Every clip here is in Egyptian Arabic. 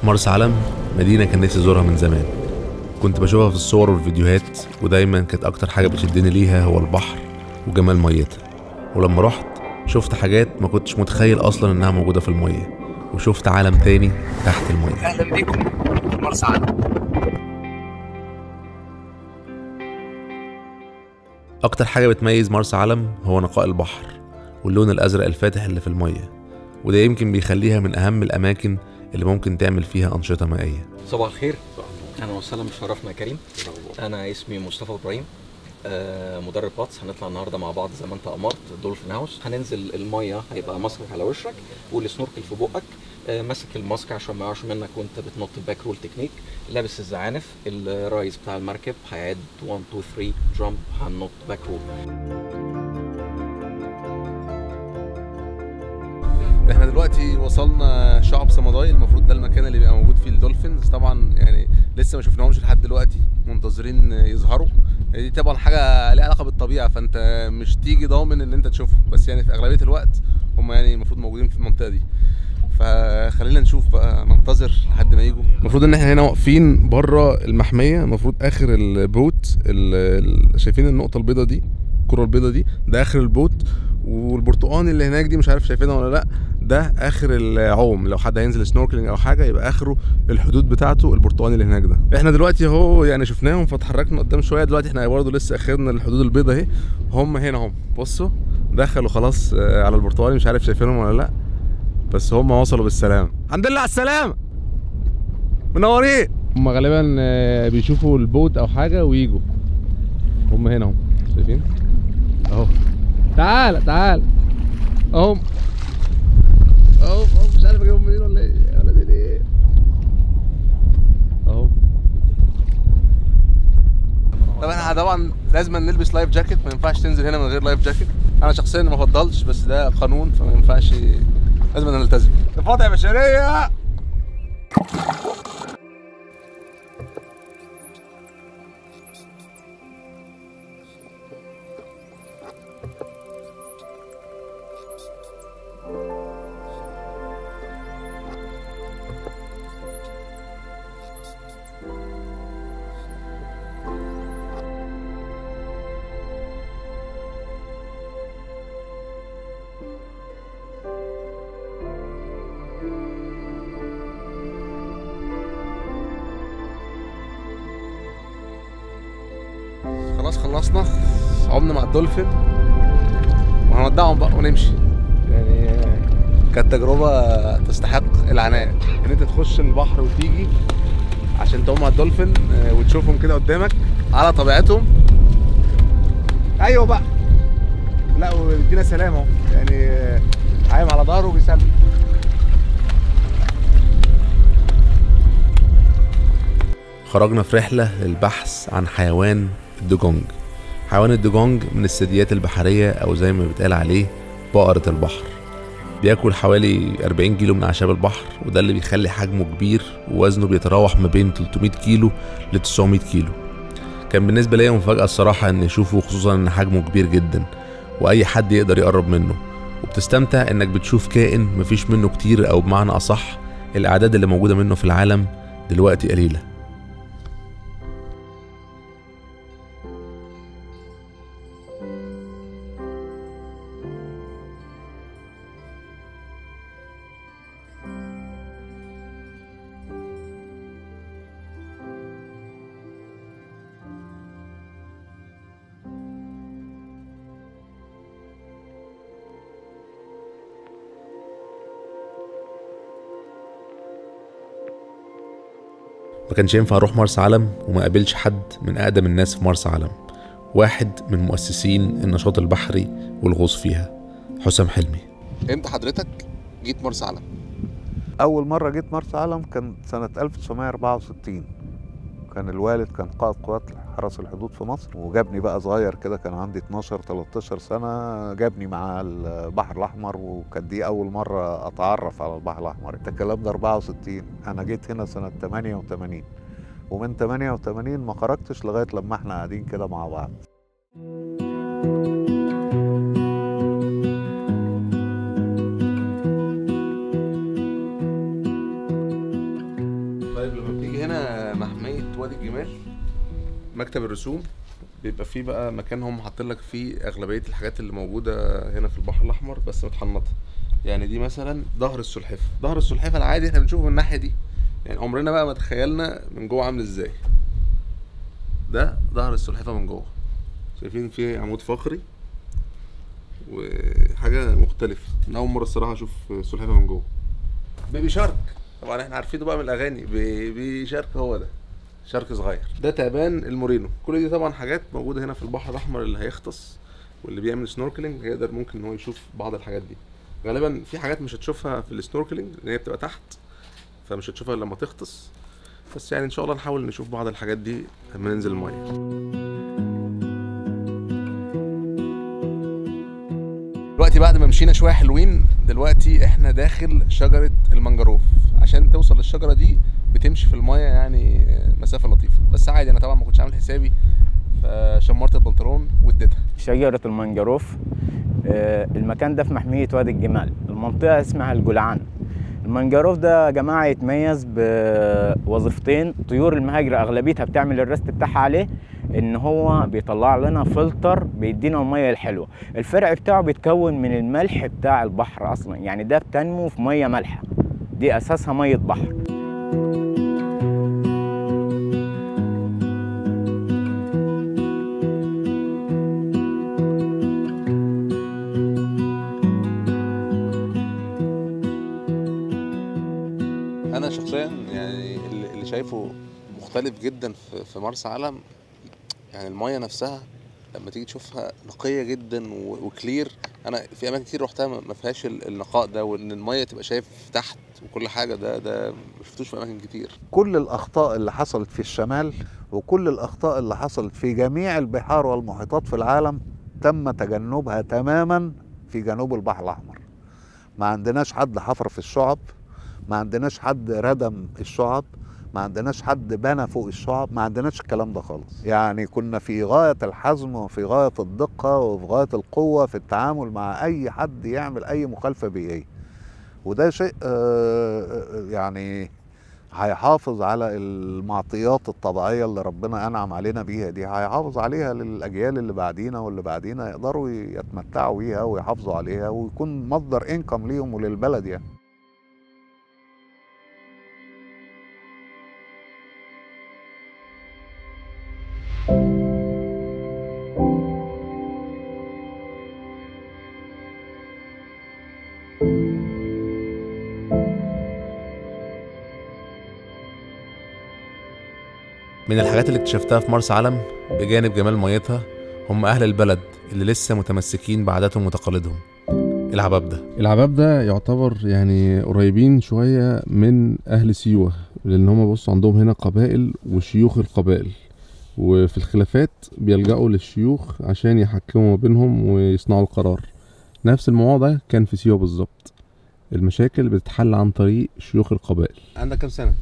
مرسى علم مدينة كان نفسي أزورها من زمان كنت بشوفها في الصور والفيديوهات ودايما كانت أكتر حاجة بتشدني ليها هو البحر وجمال ميتها ولما رحت شفت حاجات ما كنتش متخيل أصلا إنها موجودة في المية وشفت عالم تاني تحت المية اهلا بيكم في مرسى علم أكتر حاجة بتميز مرسى علم هو نقاء البحر واللون الأزرق الفاتح اللي في المية وده يمكن بيخليها من أهم الأماكن اللي ممكن تعمل فيها أنشطة مائية صباح الخير اهلا وسهلا بشرفنا يا كريم انا اسمي مصطفى ابراهيم آه، مدرب غطس هنطلع النهارده مع بعض زي ما انت امرت دولفين هاوس هننزل الميه هيبقى ماسكك على وشك والسنوركل في بقك آه، ماسك الماسك عشان ما يقعش منك وانت بتنط الباك رول تكنيك لابس الزعانف الرايز بتاع المركب هيعد 1 2 3 جامب هننط باك رول احنا دلوقتي وصلنا شعب صمداي المفروض ده المكان اللي بيبقى موجود فيه الدولفينز طبعا يعني لسه ما شفناهمش لحد دلوقتي منتظرين يظهروا دي طبعا حاجه ليها علاقه بالطبيعه فانت مش تيجي ضامن ان انت تشوفهم بس يعني في اغلبيه الوقت هم يعني المفروض موجودين في المنطقه دي فخلينا نشوف بقى ننتظر لحد ما يجوا المفروض ان احنا هنا واقفين بره المحميه المفروض اخر البوت ال- ال- شايفين النقطه البيضاء دي الكره البيضاء دي ده اخر البوت والبرتقان اللي هناك دي مش عارف شايفينها ولا لا ده اخر العوم لو حد هينزل سنوركلينج او حاجه يبقى اخره الحدود بتاعته البرتقان اللي هناك ده احنا دلوقتي اهو يعني شفناهم فاتحركنا قدام شويه دلوقتي احنا برضه لسه اخرنا الحدود البيضاء اهي هم هنا هم بصوا دخلوا خلاص آه، على البرتقالي مش عارف شايفينهم ولا لا بس هم وصلوا بالسلامه الحمد لله على السلامه منورين هم غالبا آه، بيشوفوا البوت او حاجه ويجوا هم هنا هم شايفين اهو تعال تعال اهو اهو اهو مش عارف اجيبهم منين ولا ايه يا ولد ايه اهو طبعا احنا طبعا لازم نلبس لايف جاكيت ما ينفعش تنزل هنا من غير لايف جاكيت انا شخصيا ما بفضلش بس ده قانون فما ينفعش لازم نلتزم تفاضل يا بشريه خلاص خلصنا عمنا مع الدولفين وهنودعهم بقى ونمشي يعني كانت تجربة تستحق العناء ان انت تخش البحر وتيجي عشان تعوم مع الدولفين آه، وتشوفهم كده قدامك على طبيعتهم ايوه بقى لا وبيدينا سلام اهو يعني آه، عايم على ظهره وبيسلم خرجنا في رحلة للبحث عن حيوان الدجونج حيوان الدجونج من الثدييات البحرية أو زي ما بيتقال عليه بقرة البحر بياكل حوالي 40 كيلو من أعشاب البحر وده اللي بيخلي حجمه كبير ووزنه بيتراوح ما بين 300 كيلو ل 900 كيلو كان بالنسبة ليا مفاجأة الصراحة إن أشوفه خصوصا إن حجمه كبير جدا وأي حد يقدر يقرب منه وبتستمتع إنك بتشوف كائن مفيش منه كتير أو بمعنى أصح الأعداد اللي موجودة منه في العالم دلوقتي قليلة ما كانش ينفع اروح مرسى علم وما قابلش حد من اقدم الناس في مرسى علم واحد من مؤسسين النشاط البحري والغوص فيها حسام حلمي امتى حضرتك جيت مرسى علم؟ أول مرة جيت مرسى علم كان سنة 1964 كان الوالد كان قائد قوات حرس الحدود في مصر وجابني بقى صغير كده كان عندي 12 13 سنة جابني مع البحر الأحمر وكانت دي أول مرة أتعرف على البحر الأحمر ده الكلام ده 64 أنا جيت هنا سنة 88 ومن 88 ما خرجتش لغاية لما احنا قاعدين كده مع بعض الجمال مكتب الرسوم بيبقى فيه بقى مكان هم حاطين لك فيه اغلبيه الحاجات اللي موجوده هنا في البحر الاحمر بس متحنطه يعني دي مثلا ظهر السلحفاه ظهر السلحفاه العادي احنا بنشوفه من الناحيه دي يعني عمرنا بقى ما تخيلنا من جوه عامل ازاي ده ظهر السلحفاه من جوه شايفين فيه عمود فقري وحاجه مختلفه من اول مره الصراحه اشوف سلحفاه من جوه بيبي شارك طبعا احنا عارفينه بقى من الاغاني بيبي شارك هو ده شارك صغير ده تعبان المورينو كل دي طبعا حاجات موجوده هنا في البحر الاحمر اللي هيغطس واللي بيعمل سنوركلينج هيقدر ممكن ان هو يشوف بعض الحاجات دي غالبا في حاجات مش هتشوفها في السنوركلينج لان هي بتبقى تحت فمش هتشوفها إلا لما تغطس بس يعني ان شاء الله نحاول نشوف بعض الحاجات دي لما ننزل الميه دلوقتي بعد ما مشينا شويه حلوين دلوقتي احنا داخل شجره المنجروف عشان توصل للشجره دي بتمشي في الميه يعني مسافه لطيفه بس عادي انا طبعا ما كنتش عامل حسابي فشمرت البنطلون واديتها شجرة المنجروف آه، المكان ده في محمية وادي الجمال المنطقة اسمها الجلعان المنجروف ده يا جماعة يتميز بوظيفتين طيور المهاجرة أغلبيتها بتعمل الرست بتاعها عليه إن هو بيطلع لنا فلتر بيدينا المية الحلوة الفرع بتاعه بيتكون من الملح بتاع البحر أصلا يعني ده بتنمو في مية مالحة دي أساسها مية بحر انا شخصيا يعني اللي اللي شايفه مختلف جدا في في مرسى علم يعني المايه نفسها لما تيجي تشوفها نقيه جدا و- وكلير انا في اماكن كتير رحتها ما ما فيهاش ال- النقاء ده وان المايه تبقى شايف تحت وكل حاجه ده ده ما شفتوش في اماكن كتير كل الاخطاء اللي حصلت في الشمال وكل الاخطاء اللي حصلت في جميع البحار والمحيطات في العالم تم تجنبها تماما في جنوب البحر الاحمر ما عندناش حد حفر في الشعب ما عندناش حد ردم الشعب ما عندناش حد بنى فوق الشعب ما عندناش الكلام ده خالص يعني كنا في غاية الحزم وفي غاية الدقة وفي غاية القوة في التعامل مع أي حد يعمل أي مخالفة بيئية وده شيء آه، آه، يعني هيحافظ على المعطيات الطبيعية اللي ربنا أنعم علينا بيها دي هيحافظ عليها للأجيال اللي بعدينا واللي بعدينا يقدروا يتمتعوا بيها ويحافظوا عليها ويكون مصدر إنكم ليهم وللبلد يعني من الحاجات اللي اكتشفتها في مرسى علم بجانب جمال ميتها هم أهل البلد اللي لسه متمسكين بعاداتهم وتقاليدهم العبابدة العباب يعتبر يعني قريبين شوية من أهل سيوة لأن هم بصوا عندهم هنا قبائل وشيوخ القبائل وفي الخلافات بيلجأوا للشيوخ عشان يحكموا ما بينهم ويصنعوا القرار نفس الموضوع ده كان في سيوة بالظبط المشاكل بتتحل عن طريق شيوخ القبائل عندك كام سنه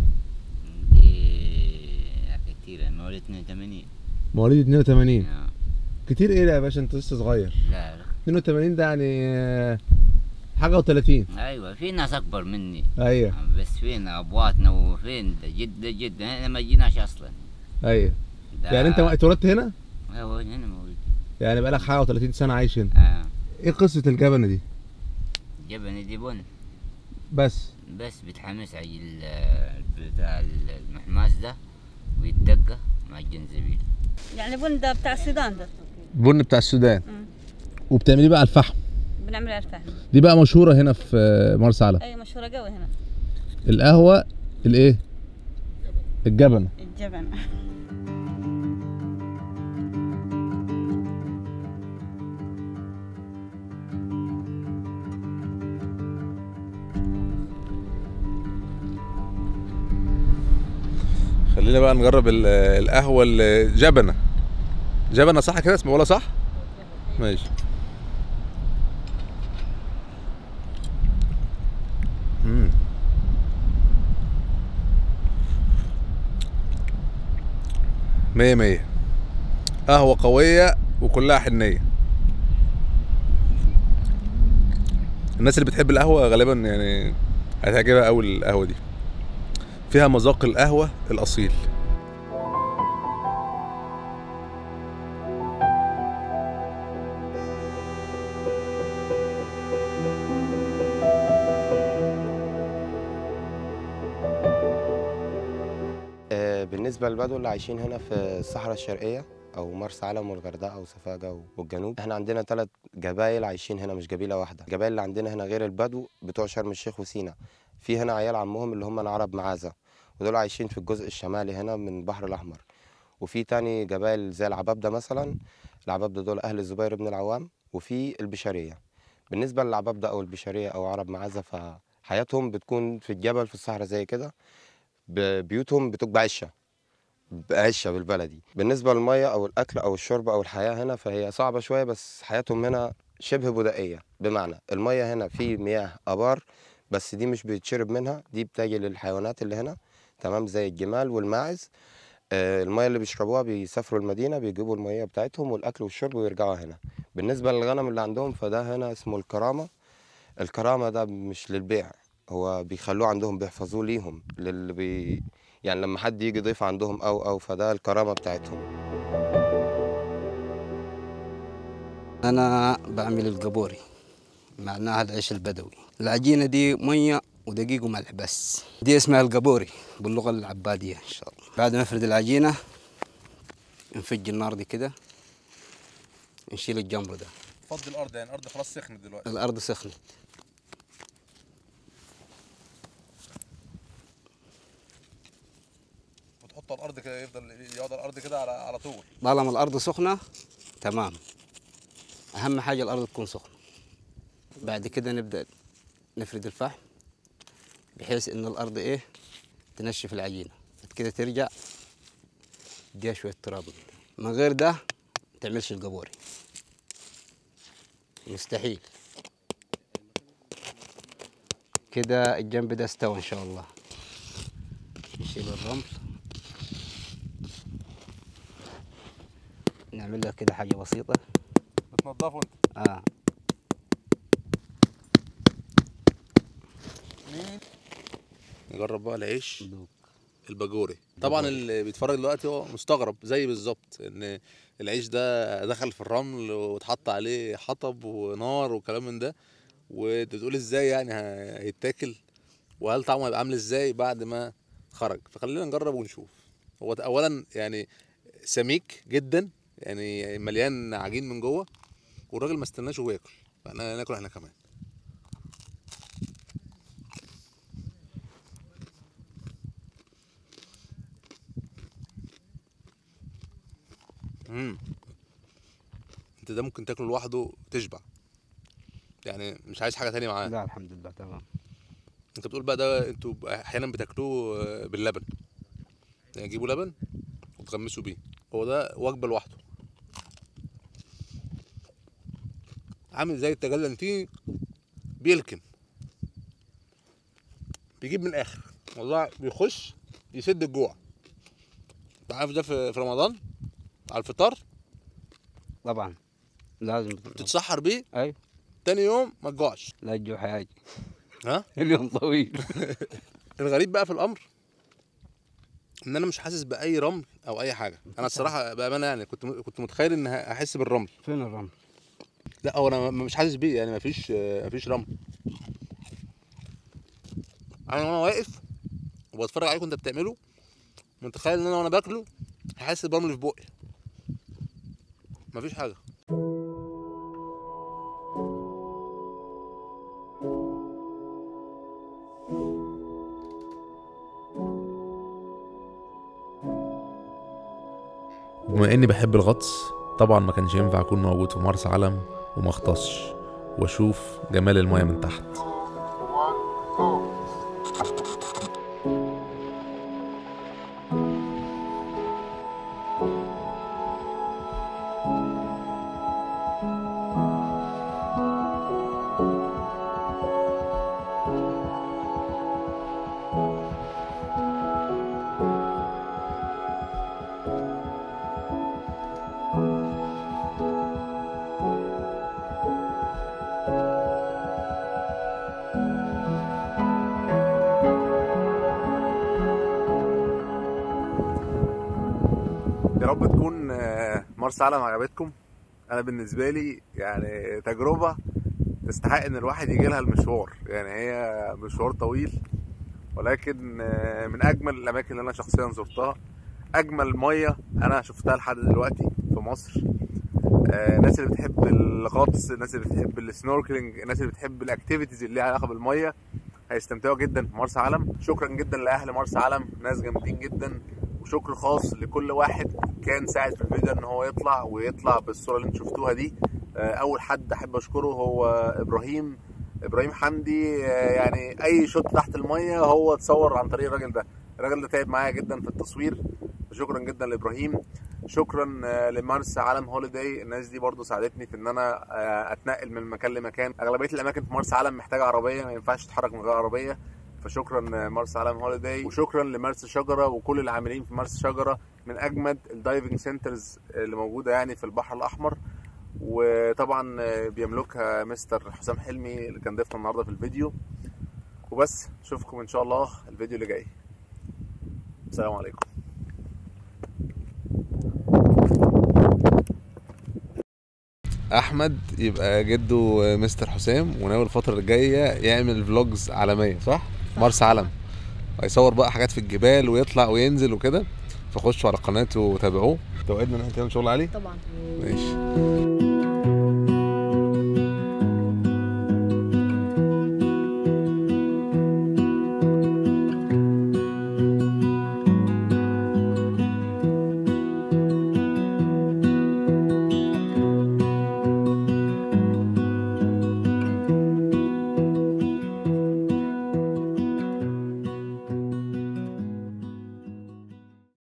دي كتير مواليد 82 مواليد 82 آه. كتير ايه يا باشا انت لسه صغير لا 82 ده يعني آه، حاجة و30 ايوه في ناس اكبر مني ايوه بس فين ابواتنا وفين ده جد جد احنا ما جيناش اصلا ايوه ده يعني انت اتولدت هنا ايوه هنا موجود يعني بقالك حاجة و30 سنة عايش هنا اه ايه قصة الجبنة دي جبن دي بن بس بس بتحمس على ال- بتاع المحماس ده ويتدقى مع الجنزبيل يعني بن ده بتاع السودان ده البن بتاع السودان مم. وبتعمليه بقى على الفحم بنعمل على الفحم دي بقى مشهورة هنا في آه، مرسى علم اي مشهورة قوي هنا القهوة الايه الجبنة الجبن خلينا بقى نجرب ال- القهوه الجبنه جبنه صح كده اسمه ولا صح ماشي مم. مية مية قهوة قوية وكلها حنية الناس اللي بتحب القهوة غالبا يعني هتعجبها أوي القهوة دي فيها مذاق القهوة الأصيل بالنسبة للبدو اللي عايشين هنا في الصحراء الشرقية أو مرسى علم والغردقة وسفاجة والجنوب احنا عندنا ثلاث جبايل عايشين هنا مش جبيلة واحدة الجبايل اللي عندنا هنا غير البدو بتوع شرم الشيخ وسينا في هنا عيال عمهم اللي هم العرب معازة ودول عايشين في الجزء الشمالي هنا من البحر الأحمر وفي تاني جبايل زي العبابدة مثلا العبابدة دول أهل الزبير بن العوام وفي البشرية بالنسبة للعبابدة أو البشرية أو عرب معازة فحياتهم بتكون في الجبل في الصحراء زي كده ب- بيوتهم بتبقى عشة عشة بالبلدي بالنسبة للمية أو الأكل أو الشرب أو الحياة هنا فهي صعبة شوية بس حياتهم هنا شبه بدائية بمعنى المية هنا في مياه آبار بس دي مش بيتشرب منها دي بتجي للحيوانات اللي هنا تمام زي الجمال والماعز آه، المية اللي بيشربوها بيسافروا المدينة بيجيبوا المية بتاعتهم والأكل والشرب ويرجعوا هنا بالنسبة للغنم اللي عندهم فده هنا اسمه الكرامة الكرامة ده مش للبيع هو بيخلوه عندهم بيحفظوه ليهم للي بي يعني لما حد يجي ضيف عندهم أو أو فده الكرامة بتاعتهم أنا بعمل القبوري معناها العيش البدوي العجينة دي مية ودقيق وملح بس دي اسمها القبوري باللغة العبادية إن شاء الله بعد ما نفرد العجينة نفج النار دي كده نشيل الجمر ده فضي الارض يعني الارض خلاص سخنت دلوقتي الأرض سخنت وتحطه على الارض كده يفضل يقعد على الارض كده على على طول طالما الأرض سخنة تمام أهم حاجة الأرض تكون سخنة بعد كده نبدأ نفرد الفحم بحيث إن الأرض إيه تنشف العجينة بعد كده ترجع تديها شوية تراب من غير ده تعملش القبوري مستحيل كده الجنب ده استوى إن شاء الله نشيل الرمل نعمل له كده حاجة بسيطة بتنضفه انت آه نجرب بقى العيش الباجوري طبعا اللي بيتفرج دلوقتي هو مستغرب زي بالظبط ان العيش ده دخل في الرمل واتحط عليه حطب ونار وكلام من ده وانت بتقول ازاي يعني ه- هيتاكل وهل طعمه هيبقى عامل ازاي بعد ما خرج فخلينا نجرب ونشوف هو اولا يعني سميك جدا يعني مليان عجين من جوه والراجل ما استناش وهو ياكل فاحنا ناكل احنا كمان امم انت ده ممكن تاكله لوحده تشبع يعني مش عايز حاجه تانية معاه لا الحمد لله تمام انت بتقول بقى ده انتوا احيانا بتاكلوه آه، باللبن يعني تجيبوا لبن وتغمسوا بيه هو ده وجبه لوحده عامل زي التجلنتين بيلكم بيجيب من الاخر والله بيخش يسد الجوع انت عارف ده في في رمضان على الفطار طبعا لازم تتسحر بيه ايوه تاني يوم ما تجوعش لا الجوع حاجة ها اليوم طويل الغريب بقى في الامر ان انا مش حاسس باي رمل او اي حاجه انا الصراحه بامانه يعني كنت كنت متخيل ان احس بالرمل فين الرمل؟ لا هو انا م- مش حاسس بيه يعني مفيش مفيش رمل انا وانا واقف وبتفرج عليكم انت بتعمله متخيل ان انا وانا باكله هحس برمل في بقي مفيش حاجه بما اني بحب الغطس طبعا ما كانش ينفع اكون موجود في مرسى علم وما اغطسش واشوف جمال المايه من تحت يا رب تكون آه، مرسى علم عجبتكم انا بالنسبه لي يعني تجربه تستحق ان الواحد يجي لها المشوار يعني هي مشوار طويل ولكن آه، من اجمل الاماكن اللي انا شخصيا زرتها اجمل ميه انا شفتها لحد دلوقتي في مصر آه، الناس اللي بتحب الغطس الناس اللي بتحب السنوركلينج الناس اللي بتحب الاكتيفيتيز اللي ليها علاقه بالميه هيستمتعوا جدا في مرسى علم شكرا جدا لاهل مرسى علم ناس جامدين جدا وشكر خاص لكل واحد كان ساعد في الفيديو ان هو يطلع ويطلع بالصوره اللي انتم شفتوها دي آه، اول حد احب اشكره هو ابراهيم ابراهيم حمدي آه، يعني اي شوت تحت الميه هو اتصور عن طريق الراجل ده الراجل ده تعب معايا جدا في التصوير شكرا جدا لابراهيم شكرا آه، لمرسى علم هوليداي الناس دي برضو ساعدتني في ان انا آه، اتنقل من مكان لمكان اغلبيه الاماكن في مرسى علم محتاجه عربيه ما ينفعش تتحرك من غير عربيه فشكرا آه، مرسى علم هوليداي وشكرا لمرسى شجره وكل العاملين في مرسى شجره من اجمد الدايفنج سنترز اللي موجوده يعني في البحر الاحمر وطبعا آه، بيملكها مستر حسام حلمي اللي كان ضيفنا النهارده في الفيديو وبس اشوفكم ان شاء الله الفيديو اللي جاي السلام عليكم احمد يبقى جده مستر حسام وناوي الفتره الجايه يعمل فلوجز عالميه صح مرسى علم هيصور بقى حاجات في الجبال ويطلع وينزل وكده فخشوا على قناته وتابعوه توعدنا ان احنا نعمل شغل عليه طبعا ماشي